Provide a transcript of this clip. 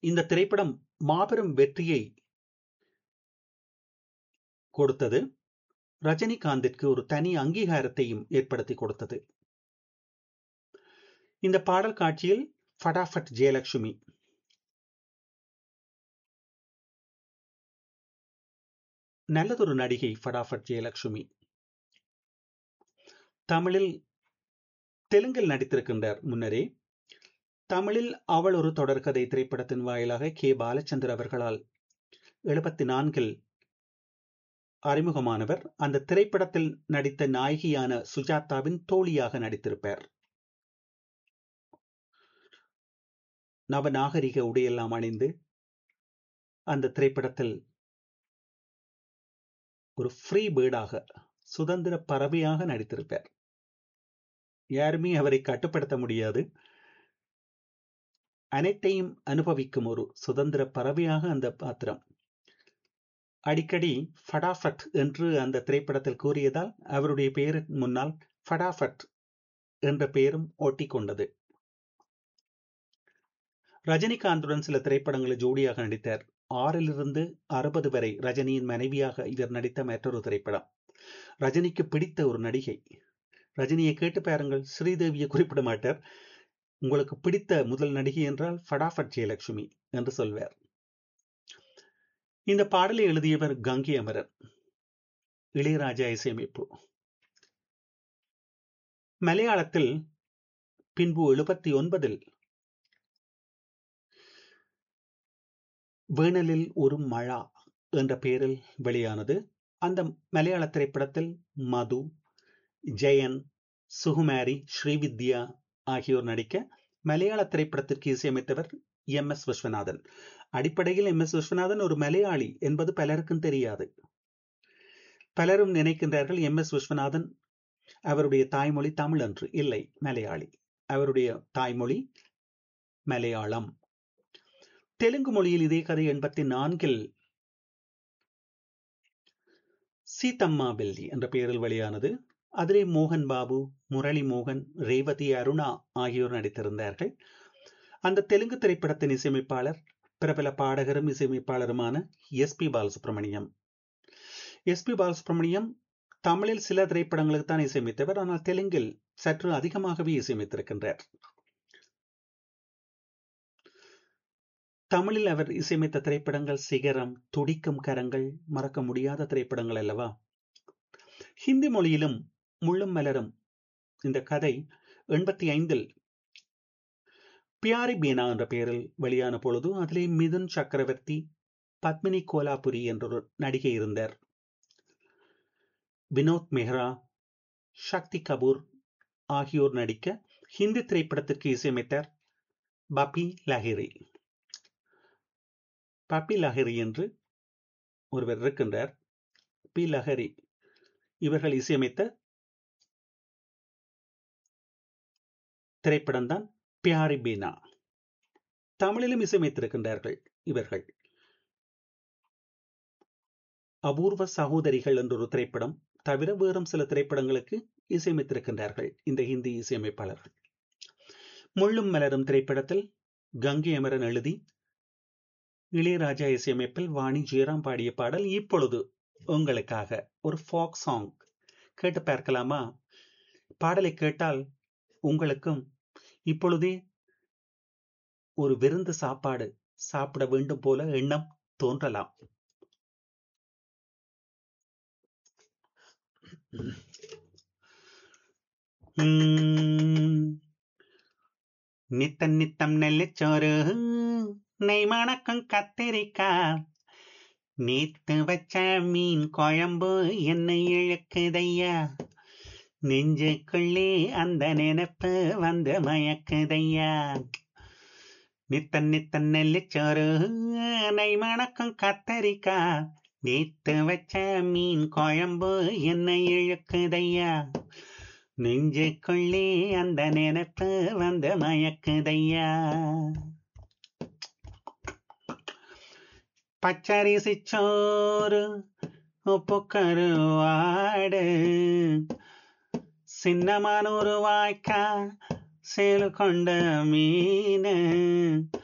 இந்த திரைப்படம் மாபெரும் வெற்றியை கொடுத்தது ரஜினிகாந்திற்கு ஒரு தனி அங்கீகாரத்தையும் ஏற்படுத்தி கொடுத்தது இந்த பாடல் காட்சியில் ஃபடாஃபட் ஜெயலட்சுமி நல்லதொரு நடிகை ஃபடாஃபட் ஜெயலட்சுமி தமிழில் தெலுங்கில் நடித்திருக்கின்றார் முன்னரே தமிழில் அவள் ஒரு தொடர்கதை திரைப்படத்தின் வாயிலாக கே பாலச்சந்தர் அவர்களால் எழுபத்தி நான்கில் அறிமுகமானவர் அந்த திரைப்படத்தில் நடித்த நாயகியான சுஜாதாவின் தோழியாக நடித்திருப்பார் நவநாகரிக உடையெல்லாம் அணிந்து அந்த திரைப்படத்தில் ஒரு ஃப்ரீ பேர்டாக சுதந்திர பறவையாக நடித்திருப்பார் யாருமே அவரை கட்டுப்படுத்த முடியாது அனைத்தையும் அனுபவிக்கும் ஒரு சுதந்திர பறவையாக அந்த பாத்திரம் அடிக்கடி ஃபடாஃபட் என்று அந்த திரைப்படத்தில் கூறியதால் அவருடைய பெயரின் முன்னால் ஃபடாஃபட் என்ற பெயரும் ஒட்டி கொண்டது ரஜினிகாந்துடன் சில திரைப்படங்களில் ஜோடியாக நடித்தார் ஆறிலிருந்து அறுபது வரை ரஜினியின் மனைவியாக இவர் நடித்த மற்றொரு திரைப்படம் ரஜினிக்கு பிடித்த ஒரு நடிகை ரஜினியை கேட்டு பாருங்கள் ஸ்ரீதேவியை குறிப்பிட மாட்டார் உங்களுக்கு பிடித்த முதல் நடிகை என்றால் ஃபடாஃபட் ஜெயலட்சுமி என்று சொல்வார் இந்த பாடலை எழுதியவர் கங்கை அமரன் இளையராஜா இசையமைப்பு மலையாளத்தில் பின்பு எழுபத்தி ஒன்பதில் வேணலில் ஒரு மழா என்ற பெயரில் வெளியானது அந்த மலையாள திரைப்படத்தில் மது ஜெயன் சுகுமாரி ஸ்ரீவித்யா ஆகியோர் நடிக்க மலையாள திரைப்படத்திற்கு இசையமைத்தவர் எம் எஸ் விஸ்வநாதன் அடிப்படையில் எம் எஸ் விஸ்வநாதன் ஒரு மலையாளி என்பது பலருக்கும் தெரியாது பலரும் நினைக்கின்றார்கள் எம் எஸ் விஸ்வநாதன் அவருடைய தாய்மொழி தமிழ் என்று இல்லை மலையாளி அவருடைய தாய்மொழி மலையாளம் தெலுங்கு மொழியில் இதே கதை எண்பத்தி நான்கில் சீதம்மா பெல்லி என்ற பெயரில் வெளியானது அதிலே மோகன் பாபு முரளி மோகன் ரேவதி அருணா ஆகியோர் நடித்திருந்தார்கள் அந்த தெலுங்கு திரைப்படத்தின் இசையமைப்பாளர் பிரபல பாடகரும் இசையமைப்பாளருமான S P Balasubrahmanyam S P Balasubrahmanyam தமிழில் சில திரைப்படங்களுக்கு தான் இசையமைத்தவர் ஆனால் தெலுங்கில் சற்று அதிகமாகவே இசையமைத்திருக்கின்றார் தமிழில் அவர் இசையமைத்த திரைப்படங்கள் சிகரம் துடிக்கும் கரங்கள் மறக்க முடியாத திரைப்படங்கள் அல்லவா ஹிந்தி மொழியிலும் முள்ளும் மலரும் இந்த கதை எண்பத்தி ஐந்தில் பியாரி பீனா என்ற பெயரில் வெளியான பொழுது அதிலே மிதுன் சக்கரவர்த்தி பத்மினி கோலாபுரி என்ற ஒரு நடிகை இருந்தார் வினோத் மெஹ்ரா சக்தி கபூர் ஆகியோர் நடிக்க ஹிந்தி திரைப்படத்திற்கு இசையமைத்தார் பபி லஹிரி பப்பி லஹரி என்று ஒருவர் இருக்கின்றார் பி லஹரி இவர்கள் இசையமைத்த திரைப்படம் தான் பியாரி பீனா தமிழிலும் இசையமைத்திருக்கின்றார்கள் இவர்கள் அபூர்வ சகோதரிகள் என்ற ஒரு திரைப்படம் தவிர வேறும் சில திரைப்படங்களுக்கு இசையமைத்திருக்கின்றார்கள் இந்த ஹிந்தி இசையமைப்பாளர்கள் முள்ளும் மலரும் திரைப்படத்தில் கங்கை அமரன் எழுதி இளையராஜா இசையமைப்பில் வாணி ஜெயராம் பாடிய பாடல் இப்பொழுது உங்களுக்காக ஒரு ஃபாக் சாங் கேட்டு பார்க்கலாமா பாடலை கேட்டால் உங்களுக்கும் இப்பொழுதே ஒரு விருந்து சாப்பாடு சாப்பிட வேண்டும் போல எண்ணம் தோன்றலாம் நித்தம் நித்தம் நெல்லிச்சோறு நெய் மணக்கம் கத்திரிக்காய் நேத்து வச்ச மீன் குழம்பு என்னை இழக்குதையா நெஞ்சுக்குள்ளே அந்த நினைப்பு வந்து மயக்குதையா நித்தன் நித்தன் நெல்லிச்சோறு நெய் மணக்கம் கத்தரிக்காய் நேத்து வச்ச மீன் குழம்பு என்னை இழுக்குதையா நெஞ்சுக்குள்ளே அந்த நினைப்பு வந்து மயக்குதையா பச்சரிசி சோறு உப்பு கருவாடு சின்னமானூறு வாய்க்கா சேலு கொண்ட மீன்